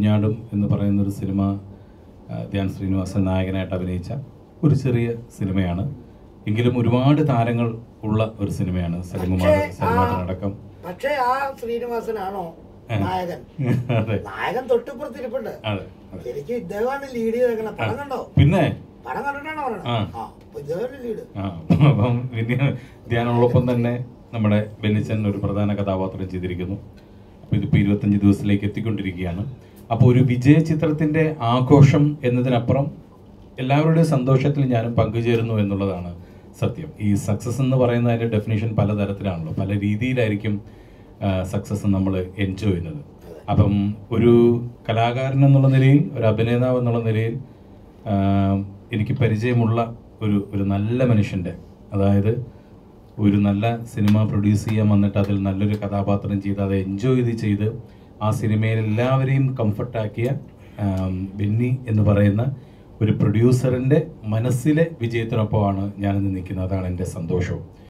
കുഞ്ഞാടും എന്ന് പറയുന്ന ഒരു സിനിമ ആ, ധ്യാൻ ശ്രീനിവാസൻ നായകനായിട്ട് അഭിനയിച്ച ഒരു ചെറിയ സിനിമയാണ് എങ്കിലും ഒരുപാട് താരങ്ങൾ ഉള്ള ഒരു സിനിമയാണ് സലിംകുമാർ പക്ഷേ ആ- സലിമാട്ടനടക്കം പക്ഷേ ആ ശ്രീനിവാസനാണോ നായകൻ അതെ നായകൻ തൊട്ടിപ്പുറത്തിരിപ്പുണ്ട് അതെ അതെ ശരിക്കും ഇദ്ദേഹമാണ് ലീഡ് ചെയ്തേക്കണ പടം കണ്ടോ പിന്നെ പടം കണ്ടിട്ടാണോ പറയണത് ആ. ആ അപ്പൊ ഇദ്ദേഹമാണ് ലീഡ് ആ അപ്പം പിന്നെ ധ്യാനോടൊപ്പം തന്നെ നമ്മുടെ ബെന്നിച്ചൻ ഒരു പ്രധാന കഥാപാത്രം ചെയ്തിരിക്കുന്നു അപ്പോൾ ഇതിപ്പോൾ ഇരുപത്തഞ്ച് ദിവസത്തിലേക്ക് എത്തിക്കൊണ്ടിരിക്കുകയാണ് അപ്പോൾ ഒരു വിജയ ചിത്രത്തിൻ്റെ ആഘോഷം എന്നതിനപ്പുറം എല്ലാവരുടെയും സന്തോഷത്തിൽ ഞാനും പങ്കുചേരുന്നു എന്നുള്ളതാണ് സത്യം ഈ സക്സസ് എന്ന് പറയുന്നതിൻ്റെ ഡെഫിനേഷൻ പലതരത്തിലാണല്ലോ പല രീതിയിലായിരിക്കും സക്സസ് നമ്മൾ എൻജോയ് ചെയ്യുന്നത് അപ്പം ഒരു കലാകാരൻ എന്നുള്ള നിലയിൽ ഒരു അഭിനേതാവ് എന്നുള്ള നിലയിൽ ആ, എനിക്ക് പരിചയമുള്ള ഒരു ഒരു നല്ല മനുഷ്യൻ്റെ അതായത് ഒരു നല്ല സിനിമ പ്രൊഡ്യൂസ് ചെയ്യാൻ വന്നിട്ട് അതിൽ നല്ലൊരു കഥാപാത്രം ചെയ്ത് അത് എൻജോയ് ചെയ്ത് ചെയ്ത് ആ സിനിമയിൽ എല്ലാവരെയും കംഫർട്ടാക്കിയ ആം, ബെന്നി എന്ന് പറയുന്ന ഒരു പ്രൊഡ്യൂസറിൻ്റെ മനസ്സിലെ വിജയത്തിനൊപ്പമാണ് ഞാനിന്ന് നിൽക്കുന്നത് അതാണ് എൻ്റെ സന്തോഷവും